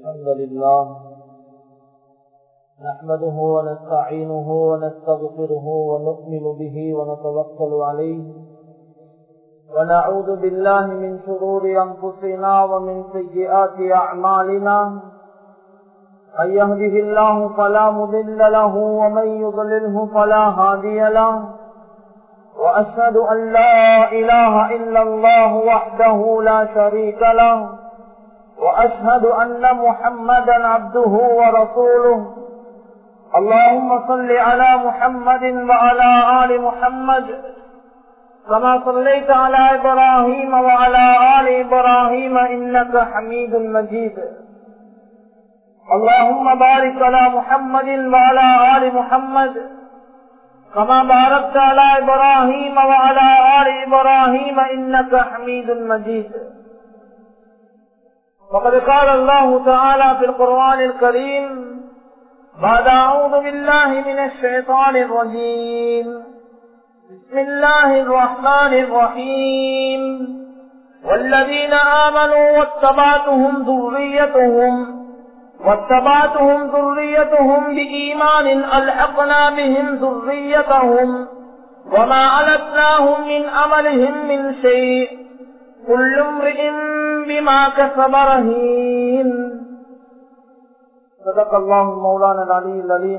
الحمد لله نحمده ونستعينه ونستغفره ونؤمن به ونتوكل عليه ونعوذ بالله من شرور أنفسنا ومن سيئات أعمالنا من يهده الله فلا مضل له ومن يضلله فلا هادي له وأشهد أن لا إله إلا الله وحده لا شريك له وأشهد أن محمدا عبده ورسوله اللهم صل على محمد وعلى آل محمد كما صليت على إبراهيم وعلى آل إبراهيم إنك حميد مجيد اللهم بارك على محمد وعلى آل محمد كما باركت على إبراهيم وعلى آل إبراهيم إنك حميد مجيد وقد قال الله تعالى في القرآن الكريم بعد أعوذ بالله من الشيطان الرجيم بسم الله الرحمن الرحيم والذين آمنوا واتبعتهم ذريتهم واتبعتهم ذريتهم بإيمان ألحقنا بهم ذريتهم وما علتناهم من أملهم من شيء كل امرئ بما كسب رهين صدق الله مولانا العلي العليم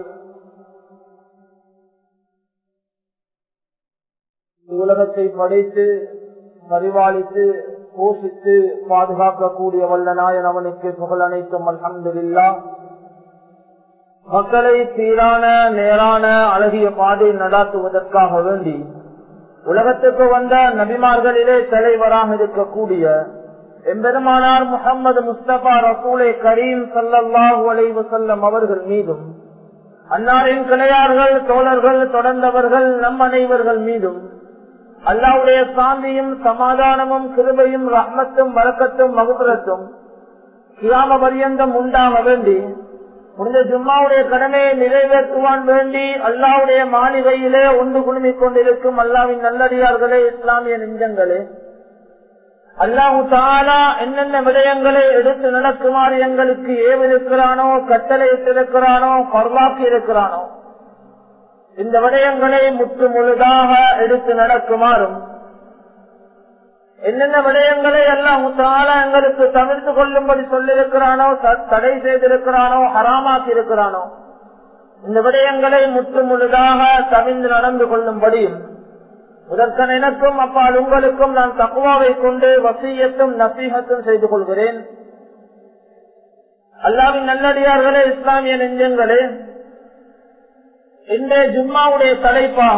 உலகத்தை படைத்து பரிபாலித்து போஷித்து பாதுகாக்கக்கூடிய வல்ல நாயன் அவனுக்கு புகழ் அனைத்தும் அல்ஹம்துல்லா மக்களை சீரான நேரான அழகிய பாதை நடாத்துவதற்காக வேண்டி உலகத்துக்கு வந்த நபிமார்களிலே தலைவராக இருக்கக்கூடிய எம்பெருமானார் முகமது முஸ்தபா ரசூலை கரீம் சல்லாஹூ அலைவு செல்லம் அவர்கள் மீதும் அன்னாரின் கிளையார்கள் தோழர்கள் தொடர்ந்தவர்கள் நம் அனைவர்கள் மீதும் அல்லாவுடைய சாந்தியும் சமாதானமும் கிருபையும் ரஹ்மத்தும் வழக்கத்தும் மகுபுரத்தும் கிராம பரியந்தம் உண்டாக வேண்டி முடிந்த ஜும்மாவுடைய கடமையை நிறைவேற்றுவான் வேண்டி அல்லாவுடைய மாளிகையிலே ஒன்று குழுமிக் கொண்டிருக்கும் அல்லாவின் நல்லடியார்களே இஸ்லாமிய நெஞ்சங்களே அல்லாஹு தாலா என்னென்ன விடயங்களை எடுத்து நடக்குமாறு எங்களுக்கு ஏவிருக்கிறானோ கட்டளையிட்டிருக்கிறானோ பர்வாக்கி இருக்கிறானோ இந்த விடயங்களை முற்று முழுதாக எடுத்து நடக்குமாறும் என்னென்ன விடயங்களை எல்லாம் முத்தாலா எங்களுக்கு தவிர்த்து கொள்ளும்படி சொல்லிருக்கிறானோ தடை செய்திருக்கிறானோ ஹராமாக்கி இருக்கிறானோ இந்த விடயங்களை முற்று முழுதாக தவிர்ந்து நடந்து கொள்ளும்படியும் இதற்கன் எனக்கும் அப்பால் உங்களுக்கும் நான் தக்குவாவை கொண்டு வசியத்தும் நசீகத்தும் செய்து கொள்கிறேன் அல்லாவின் நல்லடியார்களே இஸ்லாமிய நெஞ்சங்களே இன்றைய ஜும்மாவுடைய தலைப்பாக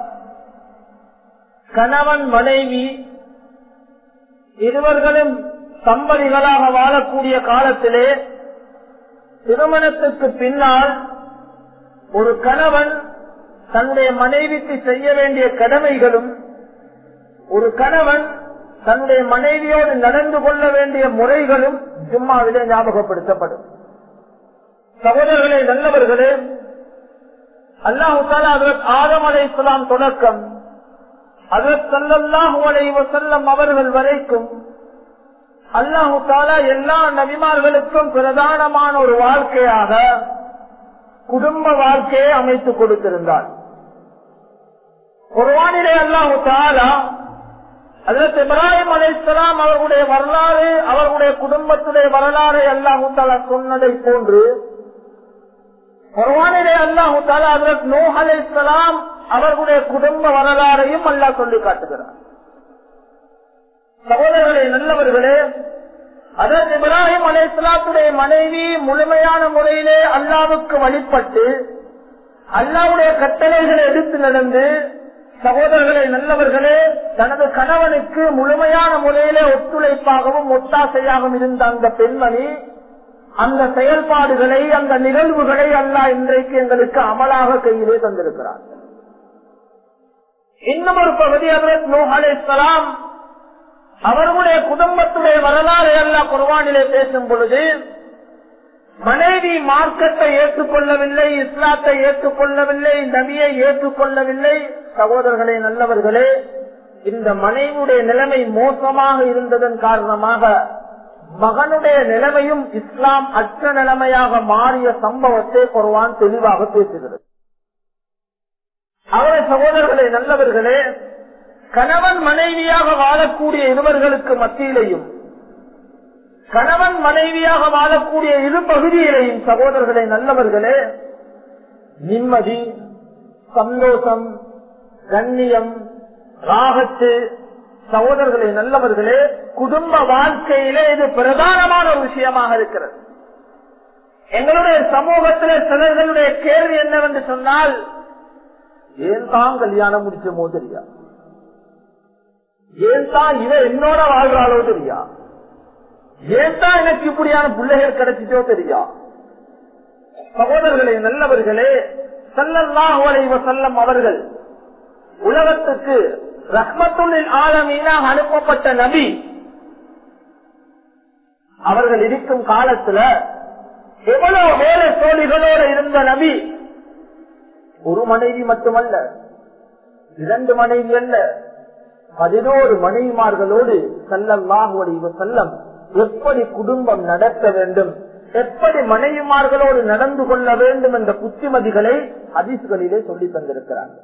கணவன் மனைவி இருவர்களும் சம்பதிகளாக வாழக்கூடிய காலத்திலே திருமணத்துக்கு பின்னால் ஒரு கணவன் தன்னுடைய மனைவிக்கு செய்ய வேண்டிய கடமைகளும் ஒரு கணவன் தன்னுடைய மனைவியோடு நடந்து கொள்ள வேண்டிய முறைகளும் ஜும்மாவிலே ஞாபகப்படுத்தப்படும் சகோதரர்களே நல்லவர்களே அல்லாஹு தாலா அதற்கு ஆதம் அலை இஸ்லாம் தொடக்கம் அதற்கு சல்லாஹூ அலை வசல்லம் அவர்கள் வரைக்கும் அல்லாஹு தாலா எல்லா நபிமார்களுக்கும் பிரதானமான ஒரு வாழ்க்கையாக குடும்ப வாழ்க்கையை அமைத்து கொடுத்திருந்தார் குர்வானிலே அல்லாஹு தாலா அதற்கு இப்ராஹிம் அலைசலாம் அவர்களுடைய வரலாறு அவர்களுடைய குடும்பத்துடைய வரலாறு அல்லாஹு தாலா சொன்னதை போன்று குர்வானிலே அல்லாஹு தாலா அதற்கு நூ அலைசலாம் அவர்களுடைய குடும்ப வரலாறையும் அல்லா சொல்லி காட்டுகிறார் சகோதரர்களே நல்லவர்களே அதற்கு இப்ராஹிம் அலைசலாத்துடைய மனைவி முழுமையான முறையிலே அல்லாவுக்கு வழிபட்டு அல்லாவுடைய கட்டளைகளை எடுத்து நடந்து சகோதரர்களே நல்லவர்களே தனது கணவனுக்கு முழுமையான முறையிலே ஒத்துழைப்பாகவும் ஒத்தாசையாகவும் இருந்த அந்த பெண்மணி அந்த செயல்பாடுகளை அந்த நிகழ்வுகளை அல்லா இன்றைக்கு எங்களுக்கு அமலாக கையிலே தந்திருக்கிறார் இன்னும் ஒரு பகுதி அதற்கு நூ அலைசலாம் அவர்களுடைய குடும்பத்துடைய வரலாறு எல்லாம் குர்வானிலே பேசும் பொழுது மனைவி மார்க்கத்தை ஏற்றுக்கொள்ளவில்லை இஸ்லாத்தை ஏற்றுக்கொள்ளவில்லை நபியை ஏற்றுக்கொள்ளவில்லை சகோதரர்களே நல்லவர்களே இந்த மனைவியுடைய நிலைமை மோசமாக இருந்ததன் காரணமாக மகனுடைய நிலைமையும் இஸ்லாம் அற்ற நிலைமையாக மாறிய சம்பவத்தை குர்வான் தெளிவாக பேசுகிறது அவரை சகோதரர்களே நல்லவர்களே கணவன் மனைவியாக வாழக்கூடிய இருவர்களுக்கு மத்தியிலையும் கணவன் மனைவியாக வாழக்கூடிய இரு பகுதியிலையும் சகோதரர்களே நல்லவர்களே நிம்மதி சந்தோஷம் கண்ணியம் ராகத்து சகோதரர்களே நல்லவர்களே குடும்ப வாழ்க்கையிலே இது பிரதானமான ஒரு விஷயமாக இருக்கிறது எங்களுடைய சமூகத்தில் சிலர்களுடைய கேள்வி என்னவென்று சொன்னால் ஏன் தான் கல்யாணம் முடிச்சமோ தெரியா ஏன் தான் இவ என்னோட வாழ்றாளோ தெரியா ஏன் தான் எனக்கு இப்படியான பிள்ளைகள் கிடைச்சிட்டோ தெரியா சகோதரர்களே நல்லவர்களே செல்லல்லாஹ் செல்லம் அவர்கள் உலகத்துக்கு ரஹ்மத்துள்ளில் ஆலமீனாக அனுப்பப்பட்ட நபி அவர்கள் இருக்கும் காலத்துல எவ்வளவு வேலை தோழிகளோடு இருந்த நபி ஒரு மனைவி மட்டுமல்ல இரண்டு மனைவி அல்ல பதினோரு மனைவிமார்களோடு செல்லல்லாஹுடைய செல்லம் எப்படி குடும்பம் நடத்த வேண்டும் எப்படி மனைவிமார்களோடு நடந்து கொள்ள வேண்டும் என்ற புத்திமதிகளை அதிசுகளிலே சொல்லி தந்திருக்கிறார்கள்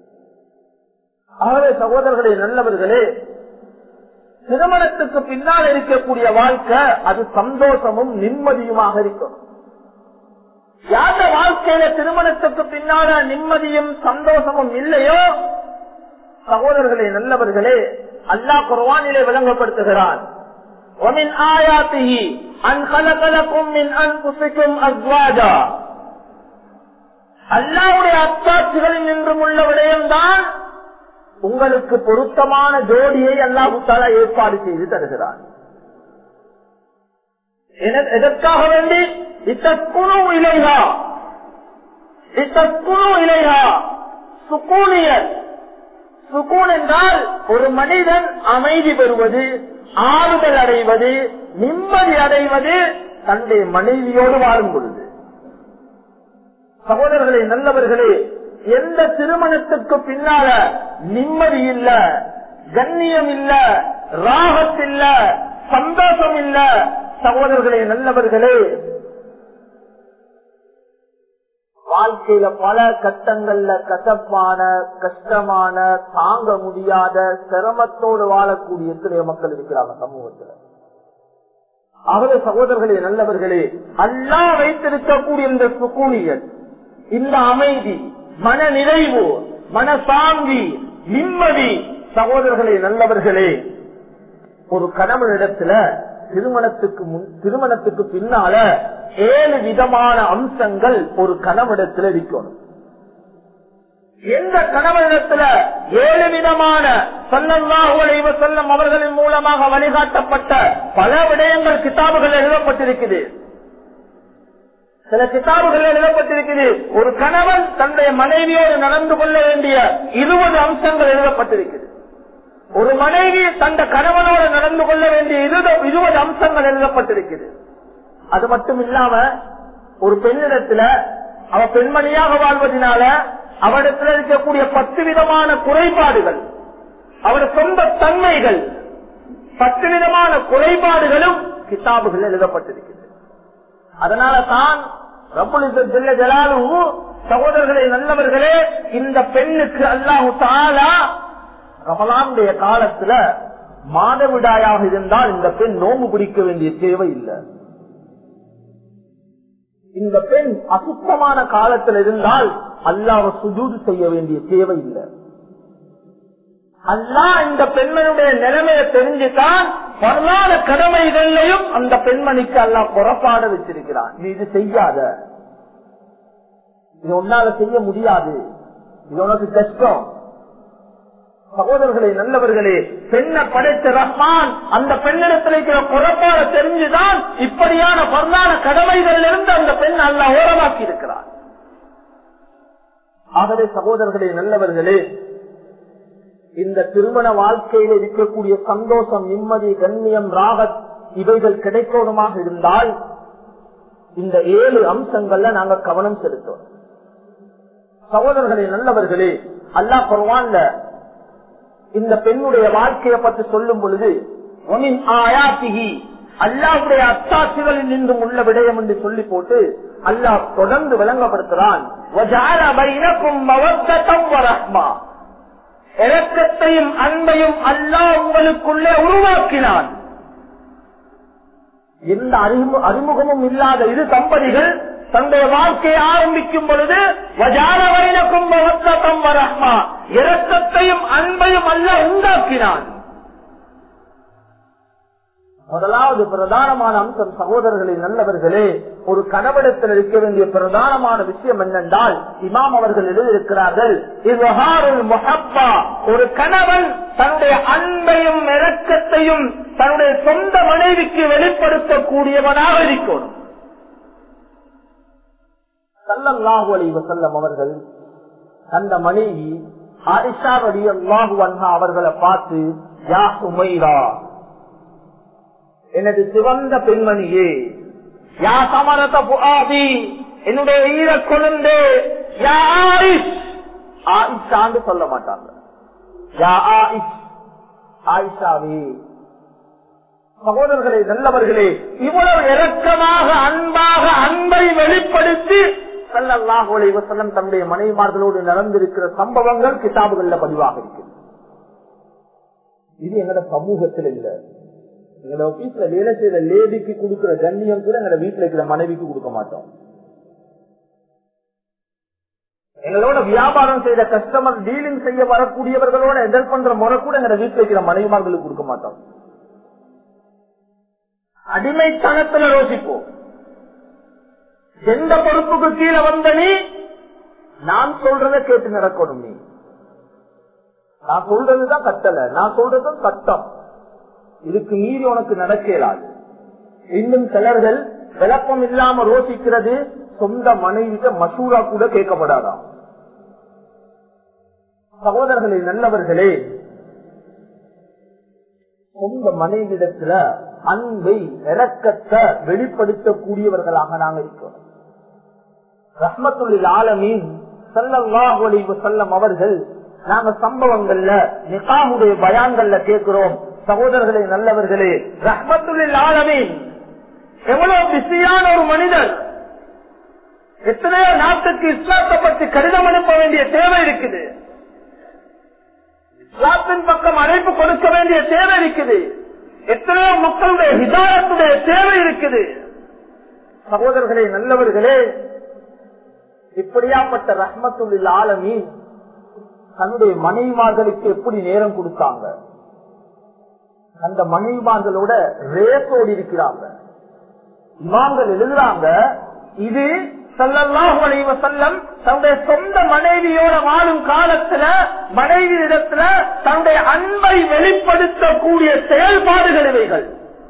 ஆகவே சகோதரர்களே நல்லவர்களே திருமணத்துக்கு பின்னால் இருக்கக்கூடிய வாழ்க்கை அது சந்தோஷமும் நிம்மதியுமாக இருக்கும் யார வாழ்க்கையில திருமணத்துக்கு பின்னால நிம்மதியும் சந்தோஷமும் இல்லையோ சகோதரர்களே நல்லவர்களே அல்லா குர்வானிலே விளங்கப்படுத்துகிறான் ومن آياته أن خلق لكم من أنفسكم أزواجا அல்லாவுடைய அத்தாட்சிகளில் நின்றும் உள்ள விடயம்தான் உங்களுக்கு பொருத்தமான ஜோடியை அல்லாஹுத்தால ஏற்பாடு செய்து தருகிறார் எதற்காக வேண்டி இத்தக்குழு இலைகா இத்தக்குழு இலைகா சுக்கூனியர் சுக்கூன் என்றால் ஒரு மனிதன் அமைதி பெறுவது ஆறுதல் அடைவது நிம்மதி அடைவது தன்னுடைய மனைவியோடு வாழும் பொழுது சகோதரர்களே நல்லவர்களே எந்த திருமணத்துக்கு பின்னால நிம்மதி இல்ல கண்ணியம் இல்ல ராகத் இல்ல சந்தோஷம் இல்ல சகோதரர்களே நல்லவர்களே வாழ்க்கையில பல கட்டங்கள்ல கசப்பான கஷ்டமான தாங்க முடியாத சிரமத்தோடு வாழக்கூடிய எத்தனையோ மக்கள் இருக்கிறாங்க சமூகத்துல ஆகவே சகோதரர்களே நல்லவர்களே அல்லா வைத்திருக்கக்கூடிய இந்த சுக்கூனியல் இந்த அமைதி மன நிறைவு மனசாந்தி நிம்மதி சகோதரர்களே நல்லவர்களே ஒரு கணவனிடத்துல திருமணத்துக்கு முன் திருமணத்துக்கு பின்னால ஏழு விதமான அம்சங்கள் ஒரு கணவனிடத்துல இருக்கணும் எந்த கணவனிடத்துல ஏழு விதமான சல்லல்லாஹு செல்லம் அவர்களின் மூலமாக வழிகாட்டப்பட்ட பல விடயங்கள் கிதாபுகள் எழுதப்பட்டிருக்குது சில கிதாபுகள் எழுதப்பட்டிருக்குது ஒரு கணவன் தன்னுடைய மனைவியோடு நடந்து கொள்ள வேண்டிய இருபது அம்சங்கள் எழுதப்பட்டிருக்குது ஒரு மனைவி தந்த கணவனோடு நடந்து கொள்ள வேண்டிய இருபது அம்சங்கள் எழுதப்பட்டிருக்குது அது மட்டும் இல்லாம ஒரு பெண்ணிடத்துல அவ பெண்மணியாக வாழ்வதனால அவரிடத்தில் இருக்கக்கூடிய பத்து விதமான குறைபாடுகள் அவர் சொந்த தன்மைகள் பத்து விதமான குறைபாடுகளும் கிதாபுகள் எழுதப்பட்டிருக்கிறது அதனால தான் ஜலாலு சகோதரர்களே நல்லவர்களே இந்த பெண்ணுக்கு அல்லாஹு தாலா ரமலானுடைய காலத்துல மாதவிடாயாக இருந்தால் இந்த பெண் நோம்பு பிடிக்க வேண்டிய தேவை இல்லை இந்த பெண் அசுத்தமான காலத்தில் இருந்தால் அல்லாஹ் சுஜூது செய்ய வேண்டிய தேவை இல்லை அல்லா இந்த பெண்மனுடைய நிலைமையை தெரிஞ்சுதான் வரலாறு கடமைகளையும் அந்த பெண்மணிக்கு அல்லா புறப்பாட வச்சிருக்கிறான் நீ இது செய்யாத இது உன்னால செய்ய முடியாது இது உனக்கு கஷ்டம் சகோதரர்களே நல்லவர்களே பெண்ணை படைத்த ரஹ்மான் அந்த பெண்ணிடத்தில் இருக்கிற புறப்பாட தெரிஞ்சுதான் இப்படியான பொருளான கடமைகள் இருந்து அந்த பெண் அல்ல ஓரமாக்கி இருக்கிறார் ஆகவே சகோதரர்களே நல்லவர்களே இந்த திருமண வாழ்க்கையில் இருக்கக்கூடிய சந்தோஷம் நிம்மதி கண்ணியம் ராகத் இவைகள் கிடைக்கணுமாக இருந்தால் இந்த ஏழு அம்சங்கள்ல நாங்க கவனம் செலுத்தோம் சகோதரர்களே நல்லவர்களே அல்லா குர்வான்ல இந்த பெண்ணுடைய வாழ்க்கையை பற்றி சொல்லும் பொழுது அல்லாஹுடைய அத்தாட்சிகளில் நின்றும் உள்ள விடயம் என்று சொல்லி போட்டு அல்லாஹ் தொடர்ந்து விளங்கப்படுத்துறான் وَجَعَلَ بَيْنَكُمْ مَوَدَّةً وَرَحْمَةً இரக்கத்தையும் அன்பையும் அல்லாஹ் உங்களுக்குள்ளே உருவாக்கினான் எந்த அறிமு அறிமுகமும் இல்லாத இரு தம்பதிகள் தன்னுடைய வாழ்க்கையை ஆரம்பிக்கும் பொழுது வஜார வைனக்கும் மவத்தம் வரஹ்மா இரக்கத்தையும் அன்பையும் அல்ல உண்டாக்கினான் முதலாவது பிரதானமான அம்சம் சகோதரர்களே நல்லவர்களே ஒரு கணவனத்தில் இருக்க வேண்டிய பிரதானமான விஷயம் என்னென்றால் இமாம் அவர்கள் எழுதியிருக்கிறார்கள் இவ்வாறுல் முஹப்பா ஒரு கணவன் தன்னுடைய அன்பையும் இரக்கத்தையும் தன்னுடைய சொந்த மனைவிக்கு வெளிப்படுத்தக்கூடியவனாக இருக்கணும் சல்லல்லாஹு அலைஹி வஸல்லம் அவர்கள் அந்த மனைவி ஆயிஷா ரலியல்லாஹு அன்ஹா அவர்களை பார்த்து யா உமைரா எனது சிவந்த பெண்மணியே யா சமரத புகாதி என்னுடைய ஈர கொழுந்து யா ஆயிஷ் ஆயிஷான்னு சொல்ல மாட்டாங்க யா ஆயிஷ் ஆயிஷாவே சகோதரர்களே நல்லவர்களே இவ்வளவு இரக்கமாக அன்பாக அன்பை வெளிப்படுத்தி சல்லல்லாஹு அலைஹி வஸல்லம் தன்னுடைய மனைவிமார்களோடு நடந்திருக்கிற சம்பவங்கள் கிதாபுகள்ல பதிவாக இருக்கிறது இது எங்கட சமூகத்தில் இல்ல எங்களோட ஆபீஸ்ல வேலை செய்யற லேடிக்கு கொடுக்கிற கண்ணியம் கூட எங்களோட வீட்டுல இருக்கிற மனைவிக்கு கொடுக்க மாட்டோம் எங்களோட வியாபாரம் செய்த கஸ்டமர் டீலிங் செய்ய வரக்கூடியவர்களோட எதிர் பண்ற முறை கூட எங்க வீட்டுல இருக்கிற மனைவிமார்களுக்கு கொடுக்க மாட்டோம் அடிமைத்தனத்துல யோசிப்போம் எந்த பொறுப்புக்கு கீழே வந்த நீ நான் சொல்றத கேட்டு நடக்கணும் நீ நான் சொல்றதுதான் கட்டளை நான் சொல்றதும் சட்டம் இதுக்கு மீறி உனக்கு நடக்க இயலாது இன்னும் சிலர்கள் விளக்கம் இல்லாம ரோசிக்கிறது சொந்த மனைவிக்கு மசூரா கூட கேட்கப்படாதாம் சகோதரர்களே நல்லவர்களே சொந்த மனைவிடத்துல அன்பை இறக்கத்தை வெளிப்படுத்தக்கூடியவர்களாக நாங்க இருக்கிறோம் ரஹ்மத்துள்ளில் ஆலமீன் சல்லல்லாஹு அலைஹி வஸல்லம் அவர்கள் நாங்க சம்பவங்கள்ல நிகாமுடைய பயான்கள்ல கேட்கிறோம் சகோதரர்களே நல்லவர்களே ரஹ்மத்துள்ளில் ஆலமீன் எவ்வளவு பிஸியான ஒரு மனிதர் எத்தனையோ நாட்டுக்கு இஸ்லாத்தை பற்றி கடிதம் அனுப்ப வேண்டிய தேவை இருக்குது இஸ்லாத்தின் பக்கம் அழைப்பு கொடுக்க வேண்டிய தேவை இருக்குது எத்தனையோ மக்களுடைய ஹிதாயத்துடைய தேவை இருக்குது சகோதரர்களே நல்லவர்களே இப்படியாப்பட்ட ரஹ்மத்துள்ள ஆலமி தன்னுடைய மனைவிமார்களுக்கு எப்படி நேரம் கொடுத்தாங்க அந்த மனைவிமார்களோட ரேசோடு இருக்கிறாங்க இமாம்கள் எழுதுறாங்க இது சல்லல்லாஹு அலைஹி வஸல்லம் தன்னுடைய சொந்த மனைவியோட வாழும் காலத்துல மனைவி இடத்துல தன்னுடைய அன்பை வெளிப்படுத்தக்கூடிய செயல்பாடுகள் இவைகள்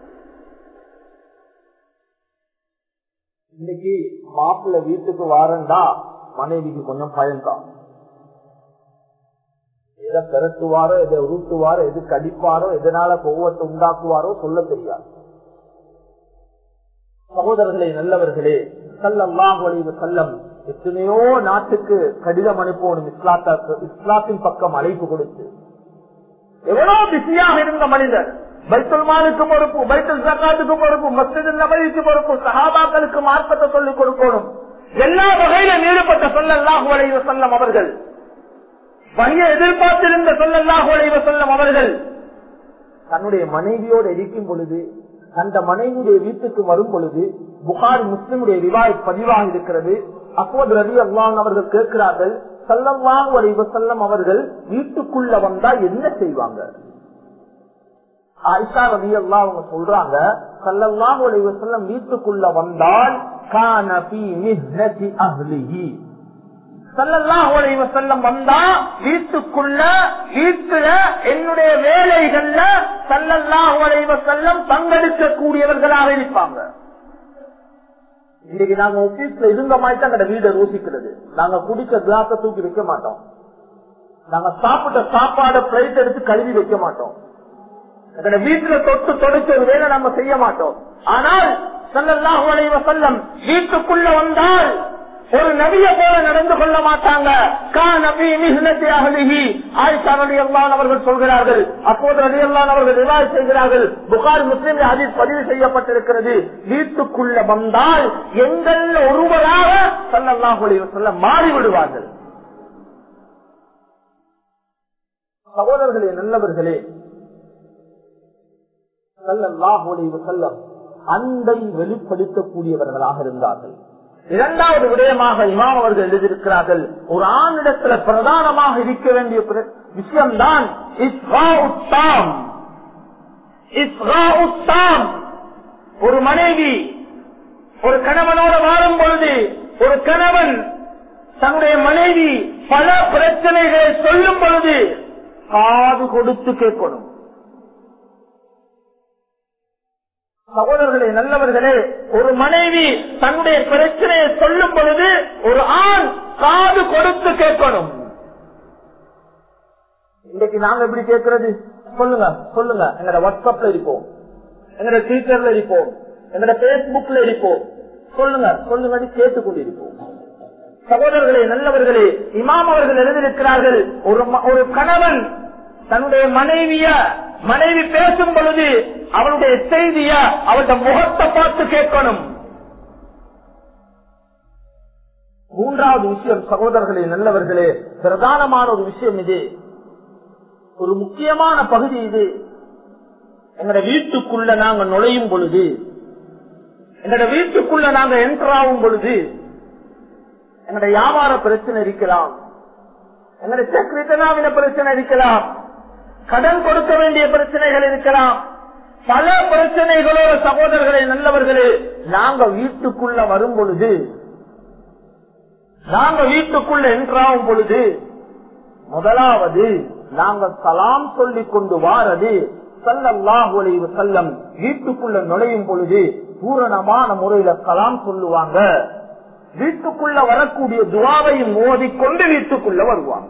இன்னைக்கு மாப்பிள்ள வீட்டுக்கு வாரண்டா மனைவிக்கு கொஞ்சம் பயன்தான் எதை பெருட்டுவாரோ எதை உருட்டுவாரோ எது கடிப்பாரோ எதனால கோவத்தை உண்டாக்குவாரோ சொல்ல தெரியாது சகோதரர்களே நல்லவர்களே சல்லல்லாஹு அலைஹி வஸல்லம் எத்தனையோ நாட்டுக்கு கடிதம் அனுப்பணும் இஸ்லாத்த இஸ்லாத்தின் பக்கம் அழைப்பு கொடுத்து எவ்வளவு பிஸியாக இருந்த மனிதர் பைத்துல் மாலுக்கு பொறுப்பு பைத்துல் சக்காத்துக்கு பொறுப்பு மஸ்ஜித் நபதிக்கு பொறுப்பு சஹாபாக்களுக்கு மார்க்கத்தை சொல்லிக் கொடுக்கணும் எல்லா வகையிலும் ஈடுபட்ட சொல்லல்லாஹு அலைஹி வஸல்லம் அவர்கள் வகைய எதிர்பார்த்திருந்த சொல்லல்லாஹு அலைஹி வஸல்லம் அவர்கள் தன்னுடைய மனைவியோடு இருக்கும் பொழுது அந்த மனைவியுடைய வீட்டுக்கு வரும் பொழுது புகாரி முஸ்லிமுடைய ரிவாய் பதிவாக இருக்கிறது அப்போது ரவி அல்லான் அவர்கள் கேட்கிறார்கள் சல்லல்லாஹு அலைஹி வஸல்லம் அவர்கள் வீட்டுக்குள்ள வந்தா என்ன செய்வாங்க ஆயிஷா ரவி அல்லா அவங்க சொல்றாங்க சல்லல்லாஹு அலைஹி வஸல்லம் வீட்டுக்குள்ள வந்தால் கான ஃபீ மிஹ்னதி அஹ்லிஹி சல்லல்லாஹு அலைஹி வஸல்லம் வந்தா வீட்டுக்குள்ள வீட்டுல என்னுடைய வேலைகள்ல சல்லல்லாஹு அலைஹி வஸல்லம் பங்கெடுக்க கூடியவர்களாக இருப்பாங்க இன்னைக்கு நாங்க ஆபீஸ்ல இருந்த மாதிரி தான் எங்க வீட ரோசிக்கிறது நாங்க குடிக்க கிளாஸ தூக்கி வைக்க மாட்டோம் நாங்க சாப்பிட்ட சாப்பாடு பிளேட் எடுத்து கழுவி வைக்க மாட்டோம் எங்க வீட்டுல தொட்டு தொடுக்க ஒரு வேலை நம்ம செய்ய மாட்டோம் ஆனால் சல்லல்லாஹு அலைஹி வஸல்லம் வீட்டுக்குள்ள வந்தால் ஒரு நபிய போல நடந்து கொள்ள மாட்டாங்க கா நபி மிகுனத்தி அகலிஹி ஆயிஷா ரலி அல்லான் அவர்கள் சொல்கிறார்கள் அப்போது ரலி அல்லான் அவர்கள் ரிவாய் செய்கிறார்கள் புகார் முஸ்லிம் அதில் பதிவு செய்யப்பட்டிருக்கிறது வீட்டுக்குள்ள வந்தால் எங்கள் ஒருவராக சல்லல்லாஹு சொல்ல மாறி விடுவார்கள் சகோதரர்களே நல்லவர்களே சல்லல்லாஹு அலைஹி வஸல்லம் அன்பை வெளிப்படுத்தக்கூடியவர்களாக இருந்தார்கள் இரண்டாவது விடயமாக இமாம் அவர்கள் எழுதியிருக்கிறார்கள் ஒரு ஆணிடத்துல பிரதானமாக இருக்க வேண்டிய பிர- விஷயம்தான் இஸ்ராஉத்தாம். இஸ்ராஉத்தாம். ஒரு மனைவி ஒரு கணவனோட வாழும் பொழுது ஒரு கணவன் தன்னுடைய மனைவி பல பிரச்சனைகளை சொல்லும் பொழுது காது கொடுத்து கேட்கணும் சகோதரர்களே நல்லவர்களே ஒரு மனைவி தன்னுடைய பிரச்சனையை சொல்லும் பொழுது ஒரு ஆண் காது கொடுத்து கேட்கணும் இன்னைக்கு நாங்க எப்படி கேட்கறது சொல்லுங்க சொல்லுங்க எங்கட வாட்ஸ்அப்ல இருப்போம் எங்கட ட்விட்டர்ல இருப்போம் எங்கட பேஸ்புக்ல இருப்போம் சொல்லுங்க சொல்லுங்க கேட்டுக்கொண்டிருப்போம் சகோதரர்களே நல்லவர்களே இமாம் அவர்கள் எழுதியிருக்கிறார்கள் ஒரு ம- ஒரு கணவன் தன்னுடைய மனைவிய மனைவி பேசும் பொழுது அவளுடைய செய்திய அவளுடைய முகத்தை பார்த்து கேட்கணும் மூன்றாவது விஷயம் சகோதரர்களே நல்லவர்களே பிரதானமான ஒரு விஷயம் இது ஒரு முக்கியமான பகுதி இது எங்கட வீட்டுக்குள்ள நாங்க நுழையும் பொழுது எங்கட வீட்டுக்குள்ள நாங்க என்டர் ஆகும் பொழுது எங்கட வியாபார பிரச்சனை இருக்கலாம் எங்கட செக் ரிட்டனாவின பிரச்சனை இருக்கலாம் கடன் கொடுக்க வேண்டிய பிரச்சனைகள் இருக்கலாம் பல பிரச்சனைகளோட சகோதரர்களே நல்லவர்களே நாங்க வீட்டுக்குள்ள வரும் பொழுது நாங்க வீட்டுக்குள்ள என்றாகும் பொழுது முதலாவது நாங்க சலாம் சொல்லிக் கொண்டு வாரது சல்லல்லாஹு அலைஹி வஸல்லம் வீட்டுக்குள்ள நுழையும் பொழுது பூரணமான முறையில சலாம் சொல்லுவாங்க வீட்டுக்குள்ள வரக்கூடிய துவாவையும் மோதிக்கொண்டு வீட்டுக்குள்ள வருவாங்க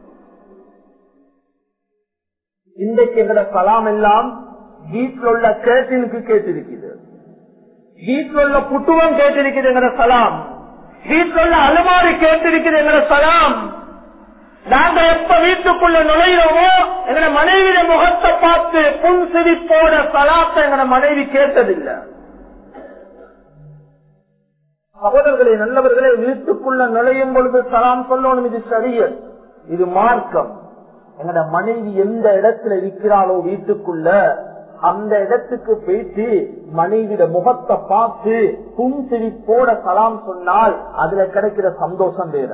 இன்றைக்கு எங்கட கலாம் எல்லாம் வீட்டில் உள்ள கேட்டினுக்கு கேட்டிருக்குது வீட்டில் உள்ள புட்டுவம் கேட்டிருக்குது எங்கட சலாம் வீட்டில் உள்ள அலுமாரி கேட்டிருக்குது எங்கட சலாம் நாங்க எப்ப வீட்டுக்குள்ள நுழையிறோமோ எங்கட மனைவிய முகத்தை பார்த்து புன் சிரிப்போட சலாத்தை எங்கட மனைவி கேட்டதில்லை சகோதரர்களே நல்லவர்களே வீட்டுக்குள்ள நுழையும் பொழுது சலாம் சொல்லணும் இது சரிய இது மார்க்கம் எங்கட மனைவி எந்த இடத்துல இருக்கிறாளோ வீட்டுக்குள்ள அந்த இடத்துக்கு போயிட்டு மனைவிட முகத்தை பார்த்து புன்சிரிப்போட சலாம் சொன்னால் அதுல கிடைக்கிற சந்தோஷம் வேற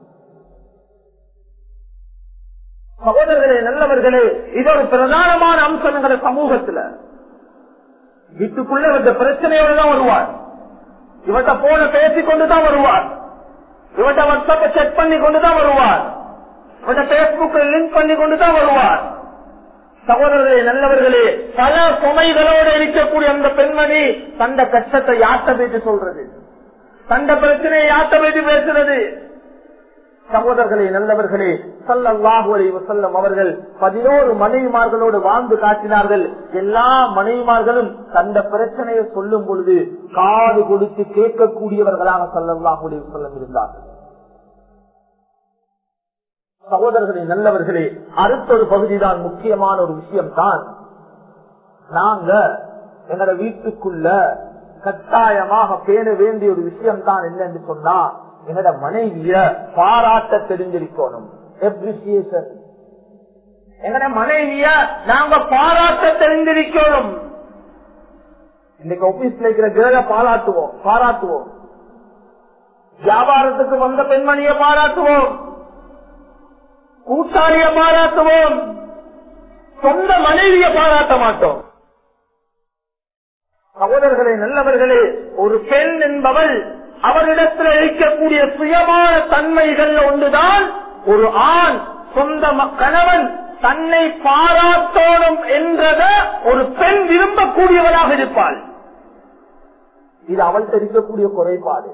சகோதரர்களே நல்லவர்களே இது ஒரு பிரதானமான அம்சம் எங்கட சமூகத்துல வீட்டுக்குள்ள இந்த பிரச்சனையோட தான் வருவார் இவட்ட போன பேசிக் கொண்டுதான் வருவார் இவட்ட வாட்ஸ்அப்பை செக் பண்ணி கொண்டுதான் வருவார் இவட்ட பேஸ்புக்கை லிங்க் பண்ணி கொண்டுதான் வருவார் சகோதரர்களே நல்லவர்களே பல சுமைகளோடு இருக்கக்கூடிய அந்த பெண்மணி தந்த கஷ்டத்தை யாத்த பேசி சொல்றது தந்த பிரச்சனையை யாத்த பேசி பேசுறது சகோதரர்களே நல்லவர்களே சல்லல்லாஹு அலைஹி வஸல்லம் அவர்கள் பதினோரு மனைவிமார்களோடு வாழ்ந்து காட்டினார்கள் எல்லா மனைவிமார்களும் தந்த பிரச்சனையை சொல்லும் பொழுது காது கொடுத்து கேட்கக்கூடியவர்களாக சல்லல்லாஹு அலைஹி வஸல்லம் இருந்தார்கள் சகோதரர்களே நல்லவர்களே அடுத்த ஒரு பகுதிதான் முக்கியமான ஒரு விஷயம் தான் நாங்க எங்களோட வீட்டுக்குள்ள கட்டாயமாக பேண வேண்டிய ஒரு விஷயம் தான் என்னன்னு சொன்னா என்னோட மனைவிய பாராட்ட தெரிஞ்சிருக்கணும் Appreciation. எங்கட மனைவிய நாங்க பாராட்ட தெரிஞ்சிருக்கணும் இன்னைக்கு ஆபீஸ்ல இருக்கிற கேர பாராட்டுவோம் பாராட்டுவோம் வியாபாரத்துக்கு வந்த பெண்மணியை பாராட்டுவோம் கூட்டாளிய பாராட்டுவோம் சொந்த மனைவிய பாராட்ட மாட்டோம் சகோதரர்களே நல்லவர்களே ஒரு பெண் என்பவள் அவரிடத்தில் இருக்கக்கூடிய சுயமான தன்மைகள் ஒன்றுதான் ஒரு ஆண் சொந்த ம- கணவன் தன்னை பாராட்டோடும் என்றத ஒரு பெண் விரும்பக்கூடியவளாக இருப்பாள் இது அவள் இருக்கக்கூடிய குறைபாடு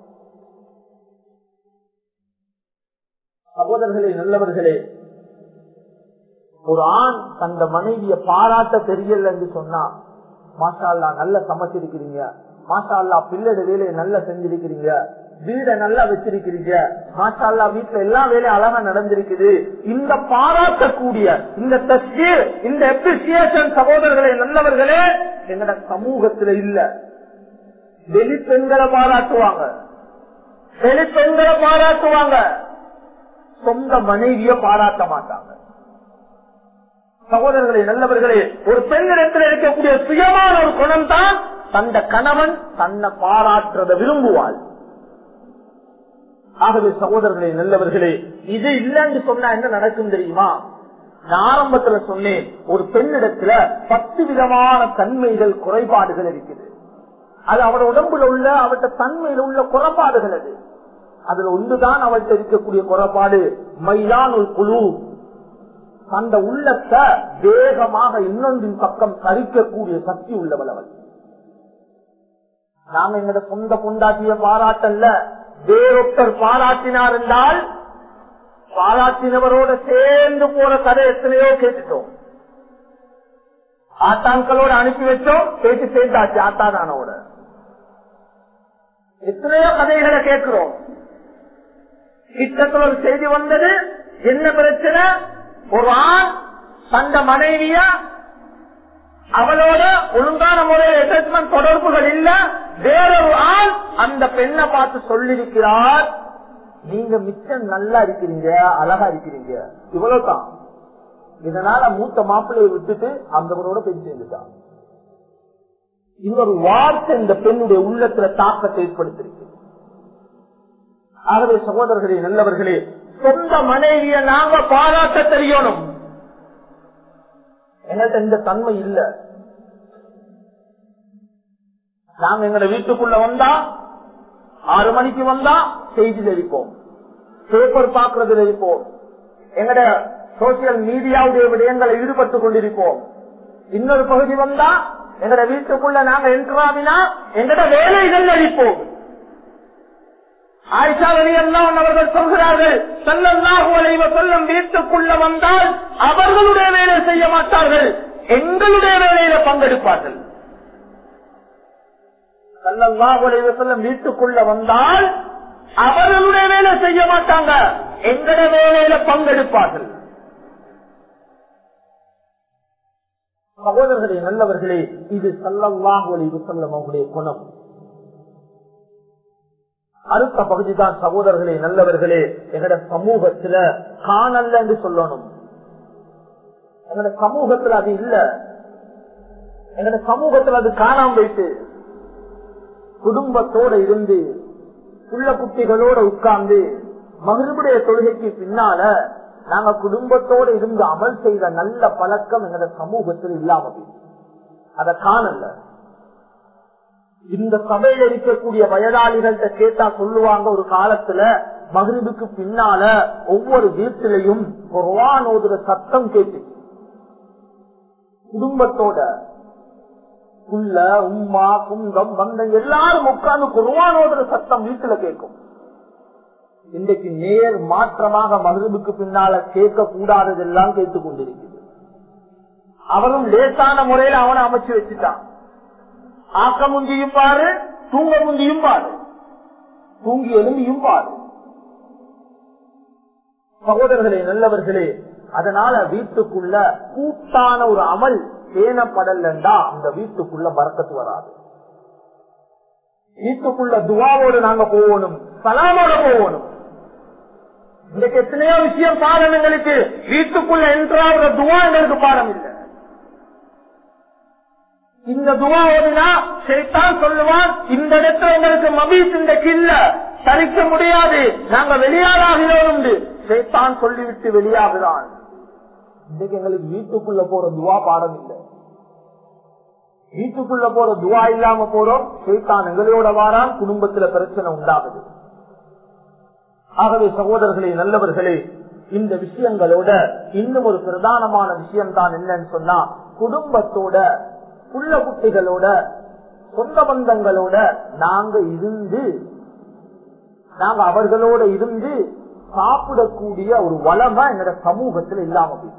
சகோதரர்களே நல்லவர்களே ஒரு ஆண் தந்த மனைவிய பாராட்ட தெரியல என்று சொன்னா மாஷா அல்லாஹ் நல்ல சமைச்சிருக்கிறீங்க மாஷா அல்லா பிள்ளை வேலையை நல்லா செஞ்சிருக்கிறீங்க வீட நல்லா வச்சிருக்கிறீங்க மாஷா அல்லா வீட்டுல எல்லா வேலையும் அழகா நடந்திருக்குது இந்த பாராட்டக்கூடிய இந்த தஸ்கீர் இந்த அப்ரிசியேஷன் சகோதரர்களே நல்லவர்களே எங்கட சமூகத்துல இல்ல வெளி பெண்களை பாராட்டுவாங்க வெளி பெண்களை பாராட்டுவாங்க சொந்த மனைவிய பாராட்ட மாட்டாங்க சகோதரர்களே நல்லவர்களே ஒரு பெண்ணிடத்தில் இருக்கக்கூடிய சுயமான ஒரு குணம் தான் தந்த கணவன் தன்னை பாராட்டுறத விரும்புவாள் ஆகவே சகோதரர்களே நல்லவர்களே இது இல்லைன்னு சொன்னா என்ன நடக்கும் தெரியுமா நான் ஆரம்பத்துல சொன்னேன் ஒரு பெண்ணிடத்துல பத்து விதமான தன்மைகள் குறைபாடுகள் இருக்குது அது அவட உடம்புல உள்ள அவட்ட தன்மையில உள்ள குறைபாடுகள் அது அதுல ஒன்றுதான் அவள்கிட்ட இருக்கக்கூடிய குறைபாடு மயிலானுள் குழு அந்த உள்ளத்தை வேகமாக இன்னொன்றின் பக்கம் சரிக்கக்கூடிய சக்தி உள்ளவள் அவள் நாம எங்கட சொந்த பொண்டாட்டிய பாராட்டல்ல வேறொருத்தர் பாராட்டினார் என்றால் பாராட்டினவரோட சேர்ந்து போற கதை எத்தனையோ கேட்டுட்டோம் ஆத்தான்களோட அனுப்பி வச்சோம் பேச்சு சேர்ந்தாச்சு ஆத்தானோட எத்தனையோ கதைகளை கேட்கிறோம் கிட்டத்தில் ஒரு செய்தி வந்தது என்ன பிரச்சனை ஒரு ஆண் தந்த மனைவிய அவளோட ஒழுங்கான முறையில் அட்டாச்மெண்ட் தொடர்புகள் இல்ல வேறொரு ஆண் அந்த பெண்ணை பார்த்து சொல்லிருக்கிறார் நீங்க மிச்சம் நல்லா இருக்கிறீங்க அழகா இருக்கிறீங்க இவ்வளவுதான் இதனால மூத்த மாப்பிள்ளையை விட்டுட்டு அந்தவரோட பெண் சேர்ந்துட்டான் இன்னொரு வார்த்தை இந்த பெண்ணுடைய உள்ளத்துல தாக்கத்தை ஏற்படுத்திருக்கு ஆகவே சகோதரர்களே நல்லவர்களே சொந்த மனைவிய நாங்க பாராட்ட தெரியணும் எங்கள்கிட்ட இந்த தன்மை இல்ல நாங்க எங்கட வீட்டுக்குள்ள வந்தா ஆறு மணிக்கு வந்தா செய்தியில் இருப்போம் பேப்பர் பாக்குறதுல இருப்போம் எங்கட சோசியல் மீடியாவுடைய விடயங்களை ஈடுபட்டுக் கொண்டிருப்போம் இன்னொரு பகுதி வந்தா எங்கட வீட்டுக்குள்ள நாங்க என்ட்ராவினா எங்கட வேலைகள் அளிப்போம் ஆயிஷா எல்லாம் அவர்கள் சொல்கிறார்கள் செல்லல்லாஹு அலைவ சொல்லும் வீட்டுக்குள்ள வந்தால் அவர்களுடைய வேலை செய்ய மாட்டார்கள் எங்களுடைய வேலையில பங்கெடுப்பார்கள் செல்லல்லாஹு அலைவ சொல்லும் வீட்டுக்குள்ள வந்தால் அவர்களுடைய வேலை செய்ய மாட்டாங்க எங்களுடைய வேலையில பங்கெடுப்பார்கள் சகோதரர்களே நல்லவர்களே இது சல்லல்லாஹு அலைவ சொல்லும் அவங்களுடைய குணம் அடுத்த பகுதி தான் சகோதரர்களே நல்லவர்களே எங்கட சமூகத்துல காணல்ல என்று சொல்லணும் எங்கட சமூகத்துல அது இல்ல எங்கட சமூகத்துல அது காணாம போயிட்டு குடும்பத்தோட இருந்து புள்ள குட்டிகளோட உட்கார்ந்து மகிழ்வுடைய தொழுகைக்கு பின்னால நாங்க குடும்பத்தோட இருந்து அமல் செய்த நல்ல பழக்கம் எங்கட சமூகத்தில் இல்லாம போயிட்டு அதை காணல இந்த சபையில இருக்கக்கூடிய வயதாளிகள்கிட்ட கேட்டா சொல்லுவாங்க ஒரு காலத்துல மகிழ்வுக்கு பின்னால ஒவ்வொரு வீட்டிலையும் குர்வான் ஓதுற சத்தம் கேட்டு குடும்பத்தோட புள்ள உம்மா குங்கம் பந்தம் எல்லாரும் உட்கார்ந்து குர்வான் ஓதுற சத்தம் வீட்டுல கேட்கும் இன்றைக்கு நேர் மாற்றமாக மகிழ்வுக்கு பின்னால கேட்க கூடாததெல்லாம் கேட்டுக் கொண்டிருக்கிறது அவனும் லேசான முறையில அவனை அமைச்சு வச்சுட்டான் ஆக்க முந்தியும் பாரு தூங்க முந்தியும் பாரு தூங்கி எலும்பியும் பாரு சகோதரர்களே நல்லவர்களே அதனால வீட்டுக்குள்ள கூட்டான ஒரு அமல் பேணப்படலண்டா அந்த வீட்டுக்குள்ள பறக்கத்து வராது வீட்டுக்குள்ள துவாவோடு நாங்க போகணும் சலாமோட போகணும் இன்றைக்கு எத்தனையோ விஷயம் பாடம் எங்களுக்கு வீட்டுக்குள்ள என்றாவது துவா எங்களுக்கு பாடம் இல்லை இந்த துவா ஓடினா சைத்தான் சொல்லுவான் இந்த இடத்துல எங்களுக்கு மபீஸ் இன்றைக்கு இல்ல சரிக்க முடியாது நாங்க வெளியாளாகிறோம் சைத்தான் சொல்லிவிட்டு வெளியாகுதான் இன்றைக்கு எங்களுக்கு வீட்டுக்குள்ள போற துவா பாடம் இல்லை வீட்டுக்குள்ள போற துவா இல்லாம போறோம் சைத்தான் எங்களோட வாரான் குடும்பத்துல பிரச்சனை உண்டாகுது ஆகவே சகோதரர்களே நல்லவர்களே இந்த விஷயங்களோட இன்னும் ஒரு பிரதானமான விஷயம் தான் என்னன்னு சொன்னா குடும்பத்தோட புள்ள குட்டிகளோட சொந்த பந்தங்களோட நாங்க இருந்து நாங்க அவர்களோட இருந்து சாப்பிடக்கூடிய ஒரு வளமா எங்களோட சமூகத்தில் இல்லாம போயிடுச்சு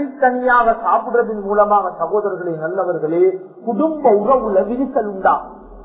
தனித்தனியாக சாப்பிடுறதன் மூலமாக சகோதரர்களே நல்லவர்களே குடும்ப உறவுல விரிசல் உண்டா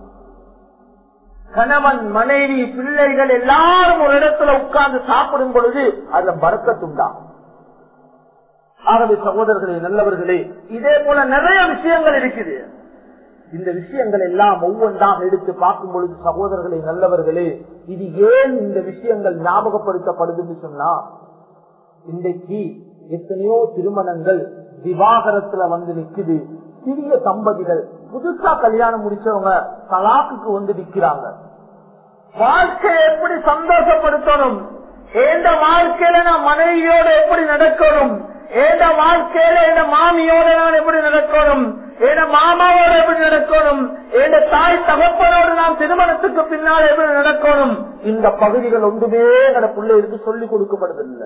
கணவன் மனைவி பிள்ளைகள் எல்லாரும் ஒரு இடத்துல உட்கார்ந்து சாப்பிடும் பொழுது அதுல பறக்கத்துண்டாகும் ஆகவே சகோதரர்களே நல்லவர்களே இதே போல நிறைய விஷயங்கள் இருக்குது இந்த விஷயங்கள் எல்லாம் ஒவ்வொன்றாக எடுத்து பார்க்கும் பொழுது சகோதரர்களே நல்லவர்களே இது ஏன் இந்த விஷயங்கள் ஞாபகப்படுத்தப்படுதுன்னு சொன்னா இன்றைக்கு எத்தனையோ திருமணங்கள் விவாகரத்துல வந்து நிக்குது சிறிய தம்பதிகள் புதுசா கல்யாணம் முடிச்சவங்க தலாக்குக்கு வந்து நிக்கிறாங்க வாழ்க்கையை எப்படி சந்தோஷப்படுத்தணும் எந்த வாழ்க்கையில நான் மனைவியோட எப்படி நடக்கணும் ஏத வாழ்க்கையில என் மாமியோட நான் எப்படி நடக்கணும் என் மாமாவோட எப்படி நடக்கணும் என் தாய் தகப்பனோடு நாம் திருமணத்துக்கு பின்னால் எப்படி நடக்கணும் இந்த பகுதிகள் ஒன்றுமே எங்க பிள்ளைகளுக்கு சொல்லிக் கொடுக்கப்படுதில்லை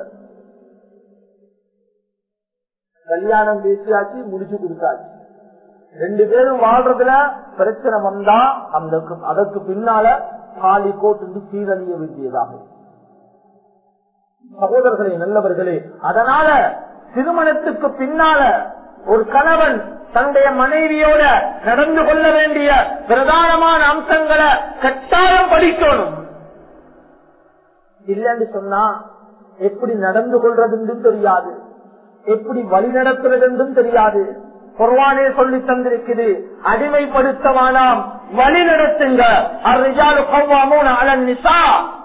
கல்யாணம் பேசியாச்சு முடிச்சு கொடுத்தாச்சு ரெண்டு பேரும் வாழ்றதுல பிரச்சனை வந்தா அந்த அதற்கு பின்னால காலி கோட்டு சீரழிய வேண்டியதாக சகோதரர்களே நல்லவர்களே அதனால திருமணத்துக்கு பின்னால ஒரு கணவன் தன்னுடைய மனைவியோட நடந்து கொள்ள வேண்டிய பிரதானமான அம்சங்களை கட்டாயம் படிக்கணும் இல்லன்னு சொன்னா எப்படி நடந்து கொள்றது தெரியாது எப்படி வழி நடத்துறது என்றும் தெரியாது குர்வானே சொல்லி தந்திருக்குது அடிமைப்படுத்தவானாம் வழி நடத்துங்க அரிஜாலு கவ்வாமூன் அலன் நிசா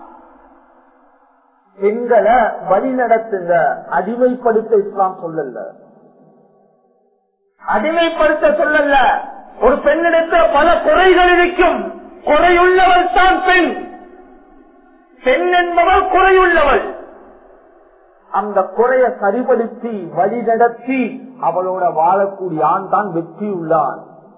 பெண்களை வழி நடத்துங்க அடிமைப்படுத்த இஸ்லாம் சொல்லல அடிமைப்படுத்த சொல்லல ஒரு பெண்ணிடத்தில் பல குறைகள் இருக்கும் குறையுள்ளவள் தான் பெண் பெண் என்பவள் குறையுள்ளவள் அந்த குறைய சரிபடுத்தி வழி நடத்தி அவளோட வாழக்கூடிய ஆண் தான் வெற்றி உள்ளான்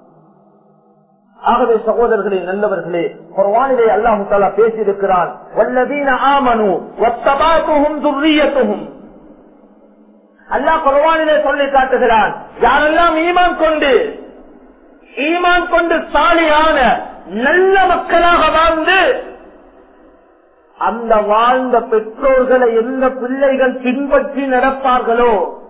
ஆகவே சகோதரர்களே நல்லவர்களே குர்வானிலே அல்லாஹு தாலா பேசியிருக்கிறான் வல்லதீன ஆமனு ஒத்தபாத்துகும் துர்ரியத்துகும் அல்லாஹ் குர்வானிலே சொல்லி காட்டுகிறான் யாரெல்லாம் ஈமான் கொண்டு ஈமான் கொண்டு சாலியான நல்ல மக்களாக வாழ்ந்து அந்த வாழ்ந்த பெற்றோர்களை எந்த பிள்ளைகள் பின்பற்றி நடப்பார்களோ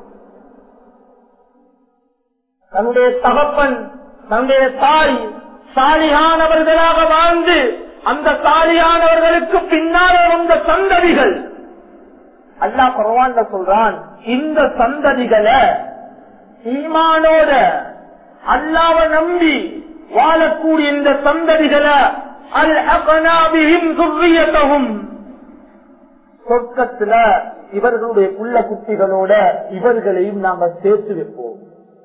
தன்னுடைய தகப்பன் தன்னுடைய தாய் சாலியானவர்களாக வாழ்ந்து அந்த சாலியானவர்களுக்கு பின்னாலே வந்த சந்ததிகள் அல்லா பரவான்ல சொல்றான் இந்த சந்ததிகளை ஈமானோட அல்லாவ நம்பி வாழக்கூடிய இந்த சந்ததிகளை அல் அகனாபியும் துர்ரியத்தகும் சொர்க்கத்துல இவர்களுடைய புள்ள குட்டிகளோட இவர்களையும் நாங்கள் சேர்த்து வைப்போம்